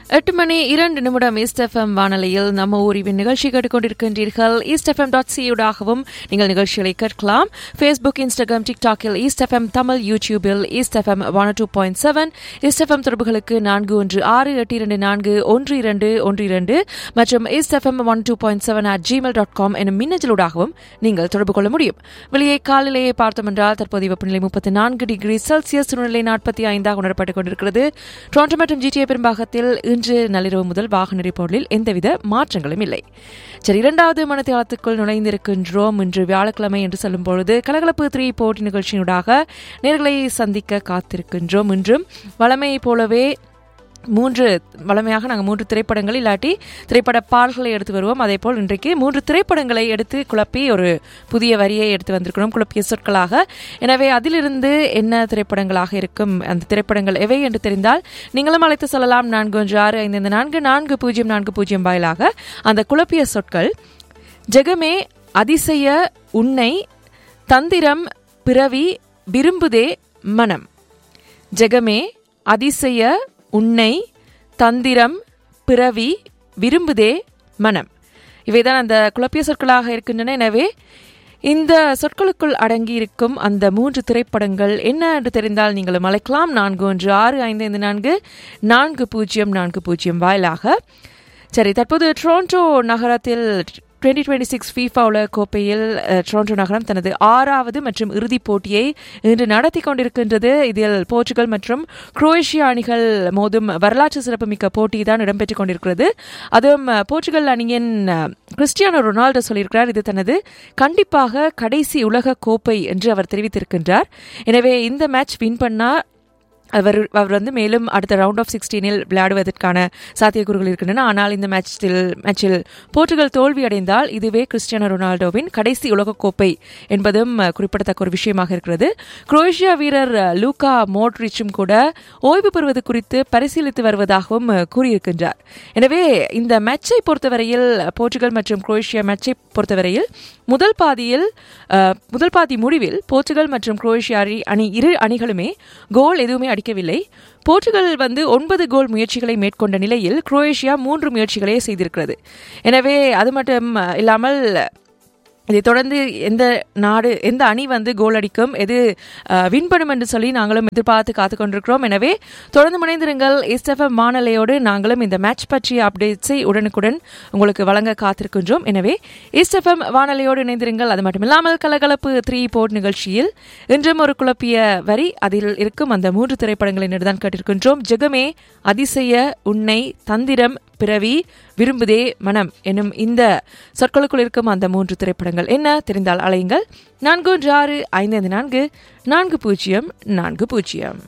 எட்டு மணி இரண்டு நிமிடம் ஈஸ்ட் எஃப்எம் வானொலியில் நம்ம ஊரிவின் நிகழ்ச்சி கேட்டுக்கொண்டிருக்கின்றீர்கள் ஈஸ்ட் எஃப்எம் டாட் சியூடாகவும் நீங்கள் நிகழ்ச்சிகளை கேட்கலாம் ஃபேஸ்புக் இன்ஸ்டாகிராம் டிக்டாக்கில் ஈஸ்ட் எஃப்எம் தமிழ் யூடியூபில் east FM one two point seven east FM தொடர்புகளுக்கு நான்கு ஒன்று ஆறு எட்டு இரண்டு நான்கு ஒன்று இரண்டு ஒன்று இரண்டு மற்றும் east FM one two point seven at Gmail dot com எனும் மின்னஞ்சலூடாகவும் நீங்கள் தொடர்பு கொள்ள முடியும் வெளியே காலையிலேயே பார்த்தோம் என்றால் தற்போதைய வெப்பநிலை முப்பத்தி நான்கு டிகிரி செல்சியஸ் சூழ்நிலை நாற்பத்தி ஐந்தாக உணரப்பட்டுக் கொண்டிருக்கிறது டொரண்டோ மற்றும் ஜிடிஏ பெரும்பாகத்தில் இன்று நள்ளிரவு முதல் வாகன நெறிப்பொருளில் எந்தவித மாற்றங்களும் இல்லை சரி இரண்டாவது மனத்தியாலத்துக்குள் நுழைந்திருக்கின்றோம் இன்று வியாழக்கிழமை என்று சொல்லும் பொழுது கலகலப்பு த்ரீ போட்டி நிகழ்ச்சியினூடாக நேர்களை சந்திக்க காத்திருக்கின்றோம் இன்றும் வளமையை போலவே மூன்று வளமையாக நாங்கள் மூன்று திரைப்படங்கள் இல்லாட்டி திரைப்பட பாடல்களை எடுத்து வருவோம் அதே போல் இன்றைக்கு மூன்று திரைப்படங்களை எடுத்து குழப்பி ஒரு புதிய வரியை எடுத்து வந்திருக்கிறோம் குழப்பிய சொற்களாக எனவே அதிலிருந்து என்ன திரைப்படங்களாக இருக்கும் அந்த திரைப்படங்கள் எவை என்று தெரிந்தால் நீங்களும் அழைத்து சொல்லலாம் நான்கு ஒன்று ஆறு ஐந்து ஐந்து நான்கு நான்கு பூஜ்ஜியம் நான்கு பூஜ்ஜியம் வாயிலாக அந்த குழப்பிய சொற்கள் ஜெகமே அதிசய உன்னை தந்திரம் பிறவி விரும்புதே மனம் ஜெகமே அதிசய உன்னை தந்திரம் பிறவி விரும்புதே மனம் இவைதான் அந்த குழப்பிய சொற்களாக இருக்கின்றன எனவே இந்த சொற்களுக்குள் அடங்கியிருக்கும் அந்த மூன்று திரைப்படங்கள் என்ன என்று தெரிந்தால் நீங்களும் அழைக்கலாம் நான்கு ஒன்று ஆறு ஐந்து ஐந்து நான்கு நான்கு பூஜ்ஜியம் நான்கு பூஜ்ஜியம் வாயிலாக சரி தற்போது டொரண்டோ நகரத்தில் டுவெண்ட்டி டுவெண்ட்டி சிக்ஸ் ஃபீஃபாவில் கோப்பையில் டொரண்டோ நகரம் தனது ஆறாவது மற்றும் இறுதிப் போட்டியை இன்று நடத்தி கொண்டிருக்கின்றது இதில் போர்ச்சுகல் மற்றும் குரோேஷியா அணிகள் மோதும் வரலாற்று சிறப்புமிக்க போட்டி தான் இடம்பெற்றுக் கொண்டிருக்கிறது அதுவும் போர்ச்சுகல் அணியின் கிறிஸ்டியானோ ரொனால்டோ சொல்லியிருக்கிறார் இது தனது கண்டிப்பாக கடைசி உலக கோப்பை என்று அவர் தெரிவித்திருக்கின்றார் எனவே இந்த மேட்ச் வின் பண்ணால் அவர் அவர் வந்து மேலும் அடுத்த ரவுண்ட் ஆஃப் சிக்ஸ்டீனில் விளையாடுவதற்கான சாத்தியக்கூறுகள் இருக்கின்றன ஆனால் இந்த மேட்சில் மேட்சில் போர்ச்சுகல் தோல்வி அடைந்தால் இதுவே கிறிஸ்டியானோ ரொனால்டோவின் கடைசி உலகக்கோப்பை என்பதும் குறிப்பிடத்தக்க ஒரு விஷயமாக இருக்கிறது குரோேஷியா வீரர் லூகா மோட்ரிச்சும் கூட ஓய்வு பெறுவது குறித்து பரிசீலித்து வருவதாகவும் கூறியிருக்கின்றார் எனவே இந்த மேட்சை பொறுத்தவரையில் போர்ச்சுகல் மற்றும் குரோேஷியா மேட்சை பொறுத்தவரையில் முதல் பாதியில் முதல் பாதி முடிவில் போர்ச்சுகல் மற்றும் குரோேஷியா அணி இரு அணிகளுமே கோல் எதுவுமே அடிக்கவில்லை போர்ச்சுகல் வந்து ஒன்பது கோல் முயற்சிகளை மேற்கொண்ட நிலையில் குரோேஷியா மூன்று முயற்சிகளே செய்திருக்கிறது எனவே அது மட்டும் இல்லாமல் இதை தொடர்ந்து எந்த நாடு எந்த அணி வந்து கோல் அடிக்கும் எது வின் பண்ணும் என்று சொல்லி நாங்களும் எதிர்பார்த்து காத்து கொண்டிருக்கிறோம் எனவே தொடர்ந்து முனைந்திருங்கள் எஸ்எஃப்எம் வானொலியோடு நாங்களும் இந்த மேட்ச் பற்றிய அப்டேட்ஸை உடனுக்குடன் உங்களுக்கு வழங்க காத்திருக்கின்றோம் எனவே எஸ்எஃப்எம் வானொலியோடு இணைந்திருங்கள் அது மட்டுமில்லாமல் கலகலப்பு த்ரீ போர்ட் நிகழ்ச்சியில் இன்றும் ஒரு குழப்பிய வரி அதில் இருக்கும் அந்த மூன்று திரைப்படங்களை தான் கேட்டிருக்கின்றோம் ஜெகமே அதிசய உன்னை தந்திரம் பிறவி விரும்புதே மனம் எனும் இந்த சொற்களுக்குள் இருக்கும் அந்த மூன்று திரைப்படங்கள் என்ன தெரிந்தால் அலையுங்கள் நான்கு ஒன்று ஆறு ஐந்து ஐந்து நான்கு நான்கு பூஜ்ஜியம் நான்கு பூஜ்ஜியம்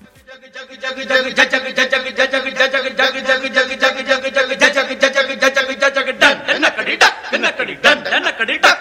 என்ன கடி என்ன கடி என்ன கடி